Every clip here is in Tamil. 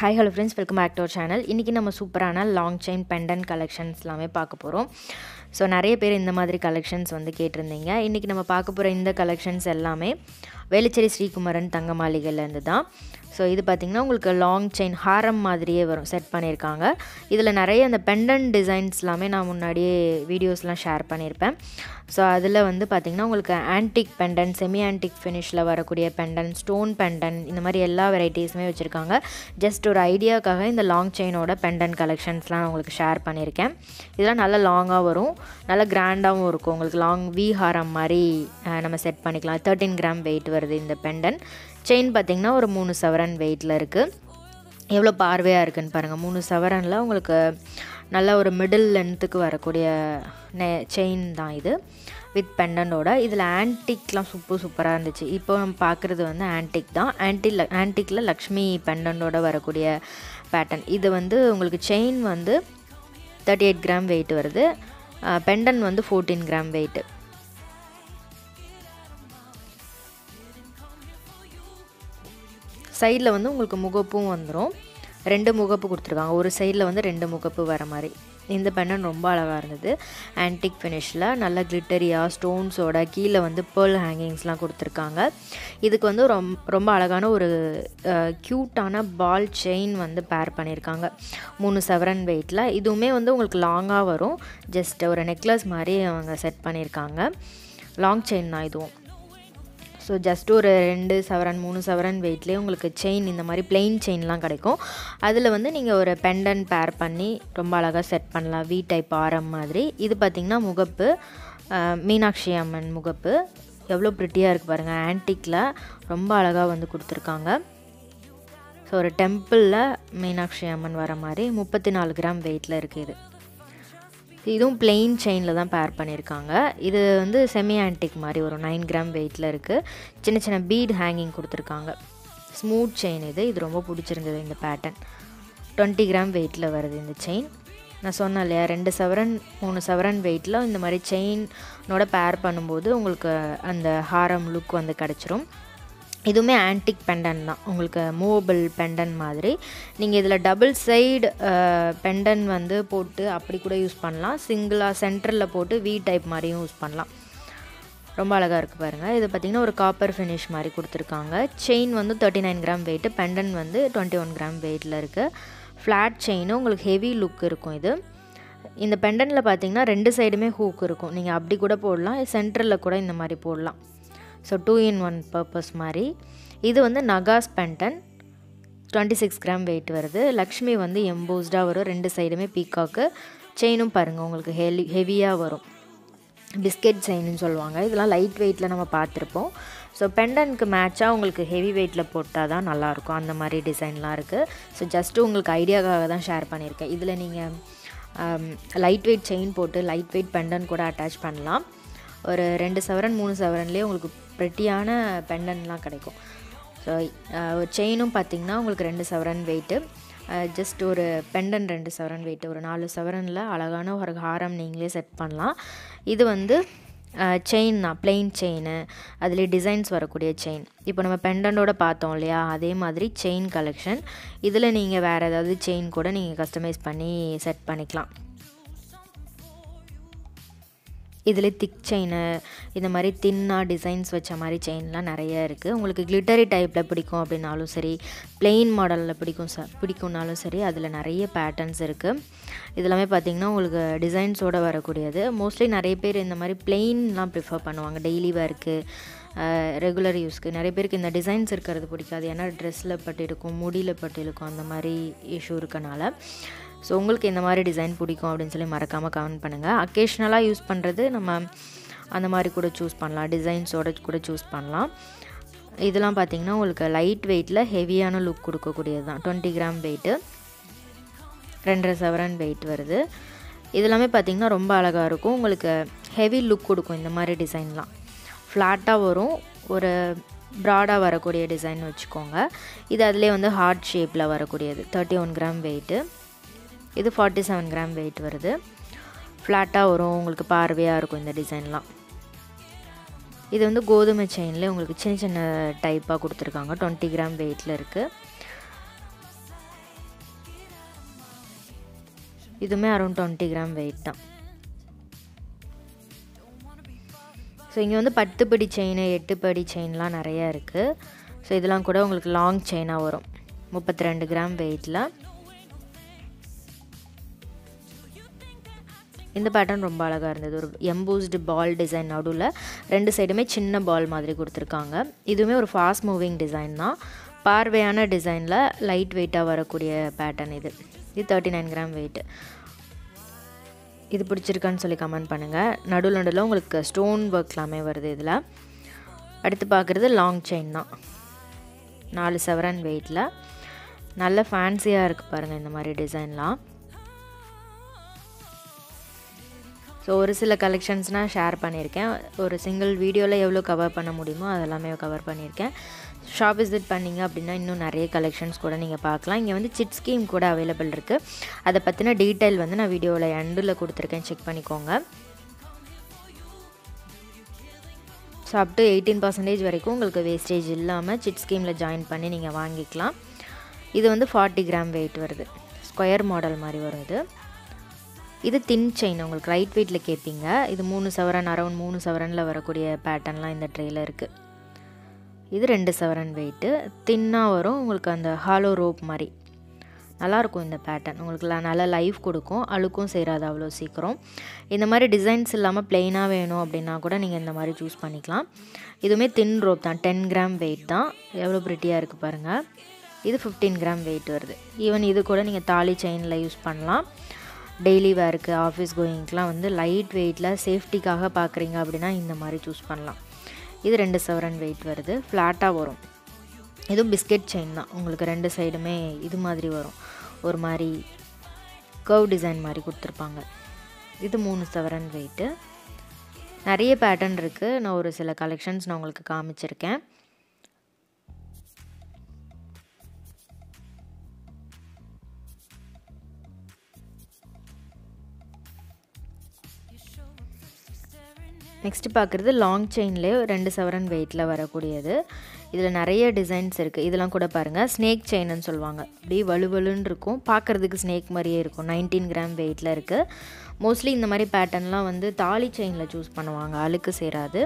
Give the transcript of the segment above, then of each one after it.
hi hello friends welcome back to our channel இன்றைக்கி நம்ம சூப்பரான லாங் செயின் பெண்டன் கலெக்ஷன்ஸ் எல்லாமே பார்க்க போகிறோம் ஸோ நிறைய பேர் இந்த மாதிரி கலெக்ஷன்ஸ் வந்து கேட்டிருந்தீங்க இன்றைக்கி நம்ம பார்க்க போகிற இந்த கலெக்ஷன்ஸ் எல்லாமே வேலுச்சேரி ஸ்ரீகுமரன் தங்க மாளிகையிலேருந்து தான் ஸோ இது பார்த்திங்கன்னா உங்களுக்கு லாங் செயின் ஹாரம் மாதிரியே வரும் செட் பண்ணியிருக்காங்க இதில் நிறைய அந்த பெண்டன் டிசைன்ஸ் எல்லாமே நான் முன்னாடியே வீடியோஸ்லாம் ஷேர் பண்ணியிருப்பேன் ஸோ அதில் வந்து பார்த்திங்கன்னா உங்களுக்கு ஆன்டிக் பெண்டன் செமி ஆன்டிக் ஃபினிஷில் வரக்கூடிய பெண்டன் ஸ்டோன் பெண்டன் இந்த மாதிரி எல்லா வெரைட்டிஸுமே வச்சுருக்காங்க ஜஸ்ட் ஒரு ஐடியாக்காக இந்த லாங் செயினோட பெண்டன் கலெக்ஷன்ஸ்லாம் உங்களுக்கு ஷேர் பண்ணியிருக்கேன் இதெல்லாம் நல்லா லாங்காக வரும் நல்லா கிராண்டாகவும் இருக்கும் உங்களுக்கு லாங் வி ஹாரம் மாதிரி அஹ், நம்ம செட் பண்ணிக்கலாம் தேர்ட்டின் கிராம் வெயிட் வருது இந்த பெண்டன் செயின் பார்த்திங்கன்னா ஒரு மூணு சவரன் வெயிட்டில் இருக்குது எவ்வளோ பார்வையாக இருக்குன்னு பாருங்கள் மூணு சவரனில் உங்களுக்கு நல்ல ஒரு மிடில் லென்த்துக்கு வரக்கூடிய நெ செயின் தான் இது வித் பெண்டனோட இதில் ஆன்டிக்லாம் சூப்பர் சூப்பராக இருந்துச்சு இப்போ நம்ம பார்க்குறது வந்து ஆன்டிக் தான் ஆன்டி ஆன்டிக்கில் லக்ஷ்மி பெண்டனோட வரக்கூடிய பேட்டர்ன் இது வந்து உங்களுக்கு செயின் வந்து தேர்ட்டி எயிட் கிராம் வெயிட் வருது பெண்டன் வந்து ஃபோர்டீன் கிராம் வெயிட்டு சைடில் வந்து உங்களுக்கு முகப்பும் வந்துடும் ரெண்டு முகப்பு கொடுத்துருக்காங்க ஒரு சைடில் வந்து ரெண்டு முகப்பு வர மாதிரி இந்த பெண்டன் ரொம்ப அழகாக இருந்தது ஆன்டிக் ஃபினிஷில் நல்ல கிளிட்டரியாக ஸ்டோன்ஸோட கீழே வந்து பேர்ல் ஹேங்கிங்ஸ்லாம் கொடுத்துருக்காங்க இதுக்கு வந்து ரொம்ப ரொம்ப அழகான ஒரு க்யூட்டான பால் செயின் வந்து பேர் பண்ணியிருக்காங்க மூணு செவரன் வெயிட்டில் இதுவுமே வந்து உங்களுக்கு லாங்காக வரும் ஜஸ்ட் ஒரு நெக்லஸ் மாதிரி அவங்க செட் பண்ணியிருக்காங்க லாங் செயின் தான் இதுவும் ஸோ ஜஸ்ட் ஒரு ரெண்டு சவரன் மூணு சவரன் வெயிட்லேயே உங்களுக்கு செயின் இந்த மாதிரி பிளெயின் செயின்லாம் கிடைக்கும் அதில் வந்து நீங்கள் ஒரு பெண்டன் பேர் பண்ணி ரொம்ப அழகாக செட் பண்ணலாம் வி டைப் ஆரம் மாதிரி இது பார்த்திங்கன்னா முகப்பு அஹ், மீனாட்சி அம்மன் முகப்பு எவ்வளோ ப்ரிட்டியாக இருக்குது பாருங்கள் ஆன்டிக்கில் ரொம்ப அழகாக வந்து கொடுத்துருக்காங்க ஸோ ஒரு டெம்பிளில் மீனாட்சி அம்மன் வர மாதிரி முப்பத்தி நாலு கிராம் வெயிட்டில் இருக்குது இது இதுவும் பிளெயின் செயினில் தான் பேர் பண்ணியிருக்காங்க இது வந்து செமி ஆன்டிக் மாதிரி ஒரு நைன் கிராம் வெயிட்டில் இருக்குது சின்ன சின்ன பீட் ஹேங்கிங் கொடுத்துருக்காங்க ஸ்மூத் செயின் இது இது ரொம்ப பிடிச்சிருந்தது இந்த பேட்டர்ன் டுவெண்ட்டி கிராம் வெயிட்டில் வருது இந்த செயின் நான் சொன்னேன் இல்லையா ரெண்டு சவரன் மூணு சவரன் வெயிட்டில் இந்த மாதிரி செயினோட பேர் பண்ணும்போது உங்களுக்கு அந்த ஹாரம் லுக் வந்து கிடச்சிரும் இதுவுமே ஆன்டிக் பெண்டன் தான் உங்களுக்கு மூவபிள் பெண்டன் மாதிரி நீங்கள் இதில் டபுள் சைடு பெண்டன் வந்து போட்டு அப்படி கூட யூஸ் பண்ணலாம் சிங்கிளாக சென்டரில் போட்டு வி டைப் மாதிரியும் யூஸ் பண்ணலாம் ரொம்ப அழகாக இருக்குது பாருங்கள் இது பார்த்திங்கன்னா ஒரு காப்பர் ஃபினிஷ் மாதிரி கொடுத்துருக்காங்க செயின் வந்து thirty nine gram weight pendant வந்து டுவெண்ட்டி ஒன் கிராம் வெயிட்டில் இருக்குது ஃப்ளாட் செயினும் உங்களுக்கு ஹெவி லுக் இருக்கும் இது இந்த பெண்டனில் பார்த்தீங்கன்னா ரெண்டு சைடுமே ஹூக் இருக்கும் நீங்கள் அப்படி கூட போடலாம் சென்டரில் கூட இந்த மாதிரி போடலாம் so two in one purpose மாதிரி இது வந்து நகாஸ் pendant twenty six gram weight வருது லக்ஷ்மி வந்து எம்போஸ்டாக வரும் ரெண்டு சைடுமே பீக்காக்கு செயினும் பாருங்கள் உங்களுக்கு ஹெவி ஹெவியாக வரும் பிஸ்கெட் செயின்னு சொல்லுவாங்க இதெல்லாம் லைட் வெயிட்டில் நம்ம பார்த்துருப்போம் ஸோ பெண்டனுக்கு மேட்சாக உங்களுக்கு ஹெவி வெயிட்டில் போட்டால் தான் நல்லாயிருக்கும் அந்த மாதிரி டிசைன்லாம் இருக்குது ஸோ ஜஸ்ட்டு உங்களுக்கு ஐடியாக்காக தான் ஷேர் பண்ணியிருக்கேன் இதில் நீங்கள் லைட் வெயிட் செயின் போட்டு லைட் வெயிட் பெண்டன் கூட அட்டாச் பண்ணலாம் ஒரு ரெண்டு சவரன் மூணு சவரன்லேயே உங்களுக்கு ப்ரெட்டியான பெண்டன்லாம் கிடைக்கும் ஸோ செயினும் பார்த்தீங்கன்னா உங்களுக்கு ரெண்டு சவரன் வெயிட்டு ஜஸ்ட் ஒரு பெண்டன் ரெண்டு சவரன் வெயிட்டு ஒரு நாலு சவரனில் அழகான ஒரு ஹாரம் நீங்களே செட் பண்ணலாம் இது வந்து செயின் தான் பிளெயின் செயின் அதுலேயே டிசைன்ஸ் வரக்கூடிய செயின் இப்போ நம்ம பெண்டனோட பார்த்தோம் இல்லையா அதே மாதிரி செயின் கலெக்ஷன் இதில் நீங்கள் வேறு ஏதாவது செயின் கூட நீங்கள் கஸ்டமைஸ் பண்ணி செட் பண்ணிக்கலாம் இதில் திக் செயின் இந்த மாதிரி தின்னாக டிசைன்ஸ் வச்ச மாதிரி செயின்லாம் நிறைய இருக்குது உங்களுக்கு கிளிட்டரி டைப்பில் பிடிக்கும் அப்படின்னாலும் சரி பிளெயின் மாடலில் பிடிக்கும் ச பிடிக்கும்னாலும் சரி அதில் நிறைய பேட்டர்ன்ஸ் இருக்குது இதெல்லாமே பார்த்திங்கன்னா உங்களுக்கு டிசைன்ஸோடு வரக்கூடியது மோஸ்ட்லி நிறைய பேர் இந்த மாதிரி பிளெயின்லாம் ப்ரிஃபர் பண்ணுவாங்க டெய்லி வேர்க்கு ரெகுலர் யூஸ்க்கு நிறைய பேருக்கு இந்த டிசைன்ஸ் இருக்கிறது பிடிக்காது ஏன்னா ட்ரெஸ்ஸில் பட்டு இருக்கும் முடியில் பட்டு இருக்கும் அந்த மாதிரி இஷ்யூ இருக்கனால ஸோ உங்களுக்கு இந்த மாதிரி டிசைன் பிடிக்கும் அப்படின்னு சொல்லி மறக்காமல் கமெண்ட் பண்ணுங்கள் அக்கேஷ்னலாக யூஸ் பண்ணுறது நம்ம அந்த மாதிரி கூட சூஸ் பண்ணலாம் டிசைன்ஸோட கூட சூஸ் பண்ணலாம் இதெல்லாம் பார்த்திங்கன்னா உங்களுக்கு லைட் வெயிட்டில் ஹெவியான லுக் கொடுக்கக்கூடியது தான் டுவெண்ட்டி கிராம் வெயிட்டு ரெண்டரை சவரன் வெயிட் வருது இதெல்லாமே பார்த்திங்கன்னா ரொம்ப அழகாக இருக்கும் உங்களுக்கு ஹெவி லுக் கொடுக்கும் இந்த மாதிரி டிசைன்லாம் ஃப்ளாட்டாக வரும் ஒரு ப்ராடாக வரக்கூடிய டிசைன் வச்சுக்கோங்க இது அதிலே வந்து ஹார்ட் ஷேப்பில் வரக்கூடியது தேர்ட்டி ஒன் கிராம் வெயிட்டு இது ஃபார்ட்டி செவன் கிராம் வெயிட் வருது ஃப்ளாட்டாக வரும் உங்களுக்கு பார்வையாக இருக்கும் இந்த டிசைன்லாம் இது வந்து கோதுமை செயினில் உங்களுக்கு சின்ன சின்ன டைப்பாக கொடுத்துருக்காங்க டுவெண்ட்டி கிராம் வெயிட்டில் இருக்குது இதுவுமே அரௌண்ட் டுவெண்ட்டி கிராம் வெயிட் தான் ஸோ இங்கே வந்து பத்து படி செயின் எட்டு படி செயின்லாம் நிறையா இருக்குது ஸோ இதெல்லாம் கூட உங்களுக்கு லாங் செயினாக வரும் முப்பத்தி ரெண்டு கிராம் வெயிட்டில் இந்த பேட்டர்ன் ரொம்ப அழகாக இருந்தது ஒரு எம்போஸ்டு பால் டிசைன் நடுவில் ரெண்டு சைடுமே சின்ன பால் மாதிரி கொடுத்துருக்காங்க இதுவுமே ஒரு ஃபாஸ்ட் மூவிங் டிசைன் தான் பார்வையான டிசைனில் லைட் வெயிட்டாக வரக்கூடிய பேட்டர்ன் இது இது தேர்ட்டி நைன் கிராம் வெயிட்டு இது பிடிச்சிருக்கான்னு சொல்லி கமெண்ட் பண்ணுங்கள் நடுவில் நடுவில் உங்களுக்கு ஸ்டோன் ஒர்க் எல்லாமே வருது இதில் அடுத்து பார்க்குறது லாங் செயின் தான் நாலு செவரன் வெயிட்டில் நல்ல ஃபேன்சியாக இருக்குது பாருங்கள் இந்த மாதிரி டிசைன்லாம் ஸோ ஒரு சில கலெக்ஷன்ஸ்னால் ஷேர் பண்ணியிருக்கேன் ஒரு சிங்கிள் வீடியோவில் எவ்வளோ கவர் பண்ண முடியுமோ அதெல்லாமே கவர் பண்ணியிருக்கேன் ஷாப் விசிட் பண்ணிங்க அப்படின்னா இன்னும் நிறைய கலெக்ஷன்ஸ் கூட நீங்கள் பார்க்கலாம் இங்கே வந்து சிட் ஸ்கீம் கூட அவைலபிள் இருக்குது அதை பற்றின டீட்டெயில் வந்து நான் வீடியோவில் எண்டில் கொடுத்துருக்கேன் செக் பண்ணிக்கோங்க so up to eighteen percentage வரைக்கும் உங்களுக்கு வேஸ்டேஜ் இல்லாமல் சிட் ஸ்கீமில் ஜாயின் பண்ணி நீங்கள் வாங்கிக்கலாம் இது வந்து ஃபார்ட்டி கிராம் வெயிட் வருது ஸ்கொயர் மாடல் மாதிரி வரும் இது இது தின் செயின் உங்களுக்கு ரைட் வெயிட்டில் கேட்பீங்க இது மூணு சவரன் அரௌண்ட் மூணு சவரனில் வரக்கூடிய பேட்டர்ன்லாம் இந்த ட்ரெயில் இருக்குது இது ரெண்டு சவரன் வெயிட்டு தின்னாக வரும் உங்களுக்கு அந்த ஹாலோ ரோப் மாதிரி நல்லாயிருக்கும் இந்த பேட்டர்ன் உங்களுக்கு நல்லா லைஃப் கொடுக்கும் அழுக்கும் சேராது அவ்வளோ சீக்கிரம் இந்த மாதிரி டிசைன்ஸ் இல்லாமல் ப்ளெயினாக வேணும் அப்படின்னா கூட நீங்கள் இந்த மாதிரி சூஸ் பண்ணிக்கலாம் இதுவுமே தின் ரோப் தான் டென் கிராம் வெயிட் தான் எவ்வளோ ப்ரிட்டியாக இருக்குது பாருங்கள் இது ஃபிஃப்டீன் கிராம் வெயிட் வருது ஈவன் இது கூட நீங்கள் தாலி செயினில் யூஸ் பண்ணலாம் டெய்லி வேருக்கு ஆஃபீஸ் கோயிங்க்கெலாம் வந்து லைட் வெயிட்டில் சேஃப்டிக்காக பார்க்குறீங்க அப்படின்னா இந்த மாதிரி சூஸ் பண்ணலாம் இது ரெண்டு சவரன் வெயிட் வருது ஃப்ளாட்டாக வரும் இதுவும் பிஸ்கெட் செயின் தான் உங்களுக்கு ரெண்டு சைடுமே இது மாதிரி வரும் ஒரு மாதிரி கர்வ் டிசைன் மாதிரி கொடுத்துருப்பாங்க இது மூணு சவரன் வெயிட்டு நிறைய பேட்டர்ன் இருக்குது நான் ஒரு சில கலெக்ஷன்ஸ் நான் உங்களுக்கு காமிச்சிருக்கேன் நெக்ஸ்ட்டு பார்க்குறது லாங் செயின்லேயே ரெண்டு சவரன் வெயிட்டில் வரக்கூடியது இதில் நிறைய டிசைன்ஸ் இருக்குது இதெல்லாம் கூட பாருங்கள் ஸ்னேக் செயின்னு சொல்லுவாங்க அப்படியே வலுவலுன்னு இருக்கும் பார்க்குறதுக்கு ஸ்னேக் மாதிரியே இருக்கும் நைன்டீன் கிராம் வெயிட்டில் இருக்குது மோஸ்ட்லி இந்த மாதிரி பேட்டர்ன்லாம் வந்து தாலி செயினில் சூஸ் பண்ணுவாங்க அழுக்கு சேராது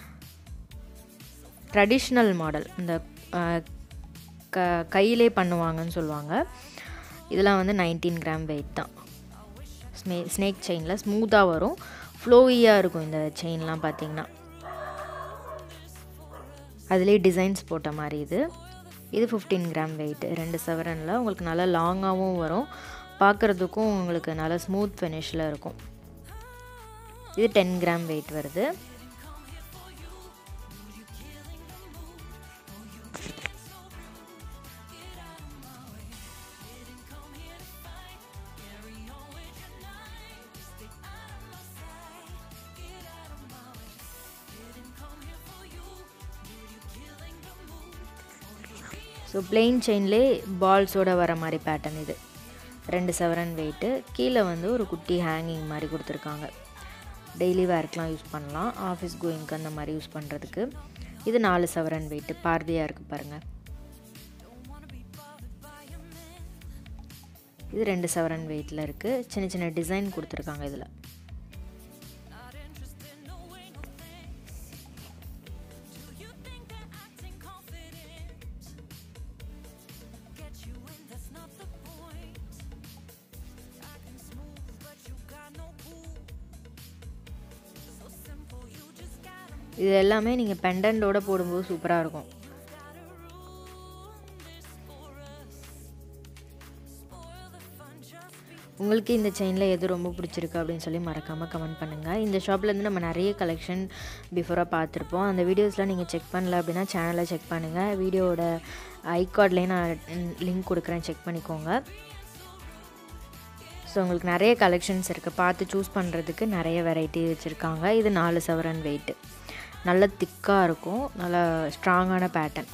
ட்ரெடிஷ்னல் மாடல் இந்த க கையிலே பண்ணுவாங்கன்னு சொல்லுவாங்க இதெல்லாம் வந்து நைன்டீன் கிராம் வெயிட் தான் ஸ்னே ஸ்னேக் செயினில் ஸ்மூத்தாக வரும் ஃப்ளோயியாக இருக்கும் இந்த செயின்லாம் பார்த்தீங்கன்னா அதுலேயே டிசைன்ஸ் போட்ட மாதிரி இது இது ஃபிஃப்டீன் கிராம் வெயிட் ரெண்டு சவரனில் உங்களுக்கு நல்லா லாங்காகவும் வரும் பார்க்குறதுக்கும் உங்களுக்கு நல்லா ஸ்மூத் ஃபினிஷில் இருக்கும் இது டென் கிராம் வெயிட் வருது ஸோ பிளெயின் செயின்லே பால்ஸோட வர மாதிரி பேட்டர்ன் இது ரெண்டு செவரன் வெயிட்டு கீழே வந்து ஒரு குட்டி ஹேங்கிங் மாதிரி கொடுத்துருக்காங்க டெய்லி வேர்க்கெலாம் யூஸ் பண்ணலாம் ஆஃபீஸ் கோயிங்க்கு அந்த மாதிரி யூஸ் பண்ணுறதுக்கு இது நாலு செவரன் வெயிட்டு பார்வையாக இருக்குது பாருங்கள் இது ரெண்டு செவரன் வெயிட்டில் இருக்குது சின்ன சின்ன டிசைன் கொடுத்துருக்காங்க இதில் இது எல்லாமே நீங்கள் பெண்டன்ட்டோட போடும்போது சூப்பராக இருக்கும் உங்களுக்கு இந்த செயினில் எது ரொம்ப பிடிச்சிருக்கு அப்படின்னு சொல்லி மறக்காமல் கமெண்ட் பண்ணுங்கள் இந்த ஷாப்லேருந்து நம்ம நிறைய கலெக்ஷன் பிஃபோராக பார்த்துருப்போம் அந்த வீடியோஸ்லாம் நீங்கள் செக் பண்ணல அப்படின்னா சேனலை செக் பண்ணுங்கள் வீடியோவோட ஐகார்ட்லேயும் நான் லிங்க் கொடுக்குறேன் செக் பண்ணிக்கோங்க ஸோ உங்களுக்கு நிறைய கலெக்ஷன்ஸ் இருக்குது பார்த்து சூஸ் பண்ணுறதுக்கு நிறைய வெரைட்டி வச்சுருக்காங்க இது நாலு சவரன் வெயிட்டு நல்ல திக்காக இருக்கும் நல்ல ஸ்ட்ராங்கான பேட்டர்ன்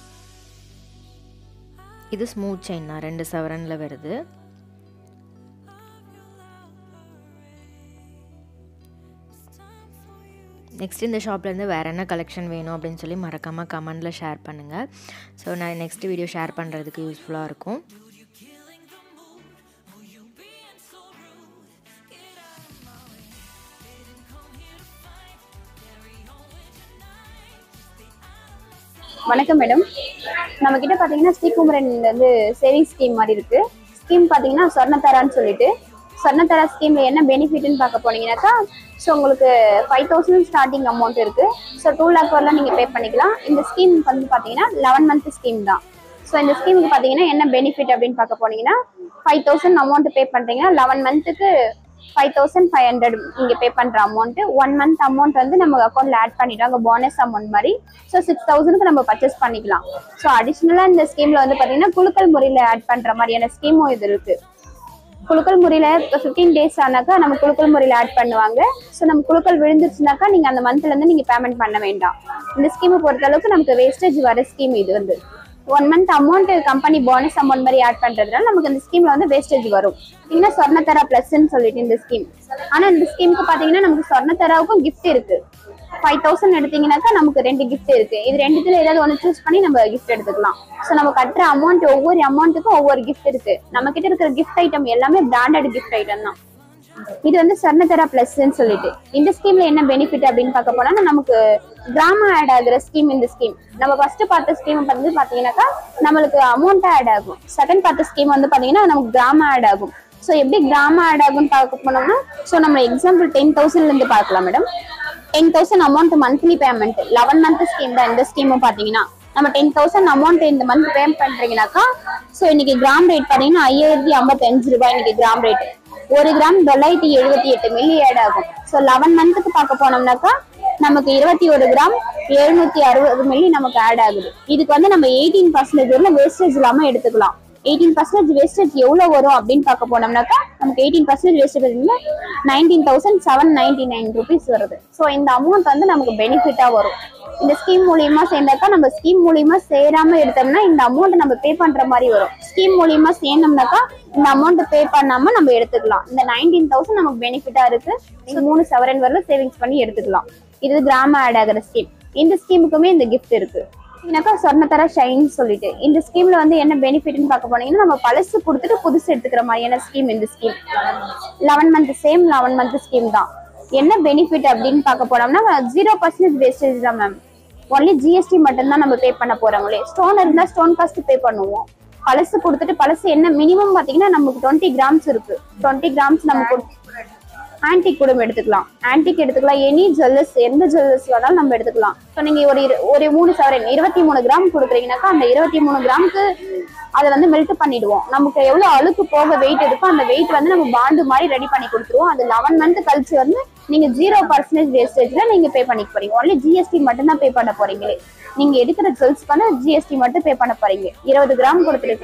இது ஸ்மூத் செயின் தான் ரெண்டு சவரனில் வருது நெக்ஸ்ட் இந்த ஷாப்லேருந்து வேறு என்ன கலெக்ஷன் வேணும் அப்படின்னு சொல்லி மறக்காமல் கமெண்டில் ஷேர் பண்ணுங்கள் ஸோ நான் நெக்ஸ்ட் வீடியோ ஷேர் பண்ணுறதுக்கு யூஸ்ஃபுல்லாக இருக்கும் வணக்கம் மேடம் நம்ம கிட்ட பாத்தீங்கன்னா ஸ்ரீகுமரன் வந்து சேவிங்ஸ் ஸ்கீம் மாதிரி இருக்கு ஸ்கீம் பாத்தீங்கன்னா சொர்ணத்தரான்னு சொல்லிட்டு சொர்ணத்தரா ஸ்கீம்ல என்ன பெனிஃபிட்னு பார்க்க போனீங்கன்னாக்கா ஸோ உங்களுக்கு ஃபைவ் தௌசண்ட் ஸ்டார்டிங் அமௌண்ட் இருக்கு ஸோ டூ லேக் வரலாம் நீங்க பே பண்ணிக்கலாம் இந்த ஸ்கீம் வந்து பாத்தீங்கன்னா லெவன் மந்த் ஸ்கீம் தான் ஸோ இந்த ஸ்கீமுக்கு பாத்தீங்கன்னா என்ன பெனிஃபிட் அப்படின்னு பார்க்க போனீங்கன்னா ஃபைவ் தௌசண்ட் அமௌண்ட் பே பண்றீங்கன்னா லெவன் மந்த்துக்கு ஃபைவ் தௌசண்ட் ஃபைவ் ஹண்ட்ரட் நீங்க பே பண்ற அமௌண்ட் ஒன் மந்த் அமௌண்ட் வந்து நம்ம அக்கௌண்ட்ல ஆட் பண்ணிட்டாங்க போனஸ் அமௌண்ட் மாதிரி ஸோ சிக்ஸ் தௌசண்ட்க்கு நம்ம பர்ச்சேஸ் பண்ணிக்கலாம் ஸோ அடிஷ்னலா இந்த ஸ்கீம்ல வந்து பாத்தீங்கன்னா குலுக்கல் முறையில ஆட் பண்ற மாதிரியான ஸ்கீமும் இது இருக்கு குலுக்கல் முறையில இப்போ ஃபிஃப்டீன் டேஸ் ஆனாக்கா நம்ம குலுக்கல் முறையில ஆட் பண்ணுவாங்க ஸோ நம்ம குலுக்கல் விழுந்துருச்சுனாக்கா நீங்க அந்த மந்த்ல இருந்து நீங்க பேமெண்ட் பண்ண வேண்டாம் இந்த ஸ்கீமை பொறுத்த அளவுக்கு நமக்கு வேஸ்டேஜ் வர ஸ்கீம் இது வந்து one month amount company bonus amount மாதிரி ஆட் பண்றதுனால நமக்கு இந்த ஸ்கீம்ல வந்து வேஸ்டேஜ் வரும் பாத்தீங்கன்னா சொர்ணத்தரா பிளஸ்ன்னு சொல்லிட்டு இந்த ஸ்கீம் ஆனா இந்த ஸ்கீமுக்கு பாத்தீங்கன்னா நமக்கு சொர்ணத்தராவுக்கும் gift இருக்கு ஃபைவ் தௌசண்ட் எடுத்தீங்கன்னாக்கா நமக்கு ரெண்டு gift இருக்கு இது ரெண்டுத்துல ஏதாவது ஒன்று சூஸ் பண்ணி நம்ம gift எடுத்துக்கலாம் ஸோ நம்ம கட்டுற அமௌண்ட் ஒவ்வொரு அமௌண்ட்டுக்கும் ஒவ்வொரு gift இருக்கு நம்ம கிட்ட இருக்கிற gift ஐட்டம் எல்லாமே பிராண்டட் gift ஐட்டம் தான் இது வந்து சர்ணதரா பிளஸ்ன்னு சொல்லிட்டு இந்த ஸ்கீம்ல என்ன பெனிஃபிட் அப்படின்னு பார்க்க போனா நமக்கு கிராம ஆட் ஆகுற ஸ்கீம் இந்த ஸ்கீம் நம்ம ஃபர்ஸ்ட் பார்த்த ஸ்கீம் வந்து பாத்தீங்கன்னாக்கா நம்மளுக்கு அமௌண்ட் ஆட் ஆகும் செகண்ட் பார்த்த ஸ்கீம் வந்து பாத்தீங்கன்னா நமக்கு கிராம ஆட் ஆகும் ஸோ எப்படி கிராம ஆட் ஆகும்னு பார்க்க போனோம்னா ஸோ நம்ம எக்ஸாம்பிள் டென் தௌசண்ட்ல இருந்து பார்க்கலாம் madam ten thousand amount monthly payment eleven month scheme தான் இந்த ஸ்கீமும் பாத்தீங்கன்னா நம்ம டென் தௌசண்ட் அமௌண்ட் இந்த மந்த் பே பண்றீங்கன்னாக்கா ஸோ இன்னைக்கு கிராம் ரேட் பாத்தீங்கன்னா ஐயாயிரத்தி ஐம்பத்தஞ்சு ரூபாய் இன்னைக்கு கிராம் ரேட் ஒரு கிராம் தொள்ளாயிரத்தி எழுபத்தி எட்டு மில்லி ஆட் ஆகும் ஸோ லெவன் மந்த்துக்கு பார்க்க போனோம்னாக்கா நமக்கு இருபத்தி ஒரு கிராம் எழுநூத்தி அறுபது மில்லி நமக்கு ஆட் ஆகுது இதுக்கு வந்து நம்ம எயிட்டீன் பர்சன்டேஜ் வரல வேஸ்டேஜ் இல்லாம எடுத்துக்கலாம் எயிட்டீன் பர்சன்டேஜ் வேஸ்டேஜ் எவ்வளவு வரும் அப்படின்னு பார்க்க போனோம்னாக்கா நமக்கு eighteen percentage wastage nineteen thousand seven ninety nine rupees வருது ஸோ இந்த அமௌண்ட் வந்து நமக்கு பெனிஃபிட்டா வரும் இந்த ஸ்கீம் மூலியமா சேர்ந்தாக்கா நம்ம ஸ்கீம் மூலியமா சேராம எடுத்தோம்னா இந்த அமௌண்ட் நம்ம பே பண்ற மாதிரி வரும் ஸ்கீம் மூலியமா சேர்ந்தோம்னாக்கா இந்த அமௌண்ட் பே பண்ணாம நம்ம எடுத்துக்கலாம் இந்த நைன்டீன் தௌசண்ட் நமக்கு பெனிஃபிட்டா இருக்கு நீங்க மூணு செவரன் வரல சேவிங்ஸ் பண்ணி எடுத்துக்கலாம் இது கிராம ஆட் ஆகிற ஸ்கீம் இந்த ஸ்கீமுக்குமே இந்த கிஃப்ட் இருக்கு எனக்கா சொர்ணத்தர ஷைன் சொல்லிட்டு இந்த ஸ்கீம்ல வந்து என்ன பெனிஃபிட்னு பார்க்க போனீங்கன்னா நம்ம பழசு கொடுத்துட்டு புதுசு எடுத்துக்கிற மாதிரியான ஸ்கீம் இந்த scheme eleven month same eleven month scheme தான் என்ன பெனிஃபிட் அப்படின்னு பார்க்க போனோம்னா ஜீரோ பர்சன்டேஜ் வேஸ்டேஜ் தான் மேம் ஒன்லி ஜிஎஸ்டி மட்டும்தான் நம்ம பே பண்ண போறோங்களே ஸ்டோன் இருந்தா ஸ்டோன் காஸ்ட் பே பண்ணுவோம் பழசு கொடுத்துட்டு பழசு என்ன மினிமம் பாத்தீங்கன்னா நமக்கு டுவெண்ட்டி கிராம்ஸ் இருக்கு டுவெண்ட்டி கிராம்ஸ் நம்ம ஆன்டிக் கூட எடுத்துக்கலாம் ஆன்டிக் எடுத்துக்கலாம் எனி ஜுவல்லர்ஸ் எந்த ஜுவல்லர்ஸ் வேணாலும் நம்ம எடுத்துக்கலாம் ஸோ நீங்க ஒரு இரு- ஒரு மூணு சவரன் இருபத்தி மூணு கிராம் கொடுக்குறீங்கன்னாக்கா அந்த இருபத்தி மூணு கிராமுக்கு அதை வந்து மெல்ட் பண்ணிடுவோம் நமக்கு எவ்வளவு அழுக்கு போக வெயிட் இருக்கோ அந்த வெயிட் வந்து நம்ம பாண்டு மாதிரி ரெடி பண்ணி கொடுத்துருவோம் அது லெவன் மந்த் கழிச்சு வந்து நீங்க ஜீரோ பர்சன்டேஜ் வேஸ்டேஜ்ல நீங்க பே பண்ணிக்க போறீங்க ஒன்லி ஜிஎஸ்டி மட்டும் தான் பே பண்ண போறீங்களே நீங்க எடுக்கிற ஜுவல்ஸ்க்கு வந்து ஜிஎஸ்டி மட்டும் பே பண்ண போறீங்க இருபது கிராம்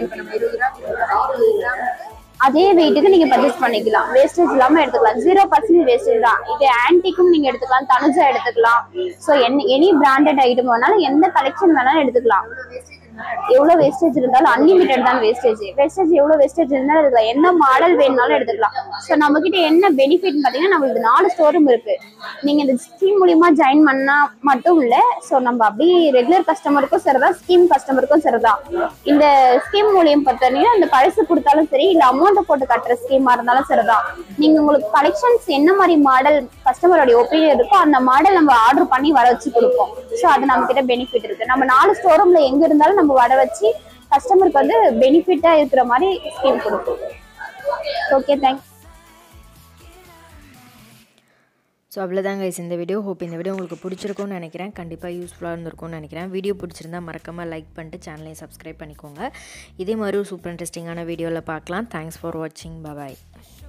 கொடுத்துருக்கீங்க அதே வெயிட்டுக்கு நீங்க பர்ச்சேஸ் பண்ணிக்கலாம் வேஸ்டேஜ் இல்லாம எடுத்துக்கலாம் ஜீரோ பர்சன்ட் வேஸ்டேஜ் தான் இது ஆன்டிக்கும் நீங்க எடுத்துக்கலாம் தனுஜா எடுத்துக்கலாம் ஸோ என்ன எனி பிராண்டட் ஐட்டம் வேணாலும் எந்த கலெக்ஷன் வேணாலும் எடுத்துக்கலாம் எவ்வளவு வேஸ்டேஜ் இருந்தாலும் அன்லிமிட்டட் தான் வேஸ்டேஜ் வேஸ்டேஜ் எவ்வளவு வேஸ்டேஜ் இருந்தாலும் எடுக்கலாம் என்ன மாடல் வேணும்னாலும் எடுத்துக்கலாம் ஸோ நம்ம கிட்ட என்ன பெனிஃபிட் பாத்தீங்கன்னா நம்மளுக்கு நாலு ஸ்டோரும் இருக்கு நீங்க இந்த ஸ்கீம் மூலியமா ஜாயின் பண்ணா மட்டும் இல்ல ஸோ நம்ம அப்படியே ரெகுலர் கஸ்டமருக்கும் சரிதான் ஸ்கீம் கஸ்டமருக்கும் சரிதான் இந்த ஸ்கீம் மூலியம் பார்த்தீங்கன்னா இந்த பழசு கொடுத்தாலும் சரி இல்ல அமௌண்ட் போட்டு கட்டுற ஸ்கீமா இருந்தாலும் சரிதான் நீங்க உங்களுக்கு கலெக்ஷன்ஸ் என்ன மாதிரி மாடல் கஸ்டமரோட ஒப்பீனியன் இருக்கோ அந்த மாடல் நம்ம ஆர்டர் பண்ணி வர வச்சு கொடுப்போம் ஸோ அது நம்ம கிட்ட பெனிஃபிட் இருக்கு நம்ம நாலு ஸ்டோரூம்ல எங்க இருந்தாலும் நம்ம வர வச்சு கஸ்டமருக்கு வந்து பெனிஃபிட்டா இருக்கிற மாதிரி ஸ்கீம் கொடுப்போம் ஓகே தேங்க் ஸோ அவ்வளோதான் கைஸ் இந்த வீடியோ ஹோப் இந்த வீடியோ உங்களுக்கு பிடிச்சிருக்கும்னு நினைக்கிறேன் கண்டிப்பாக யூஸ்ஃபுல்லாக இருந்திருக்கும்னு நினைக்கிறேன் வீடியோ பிடிச்சிருந்தா மறக்காமல் லைக் பண்ணிட்டு சேனலையும் சப்ஸ்கிரைப் பண்ணிக்கோங்க இதே மாதிரி ஒரு சூப்பர் இன்ட்ரெஸ்டிங்கான வீடியோவில் பார்க்கலாம் தேங்க்ஸ் ஃபார் வாட்சிங் பாய்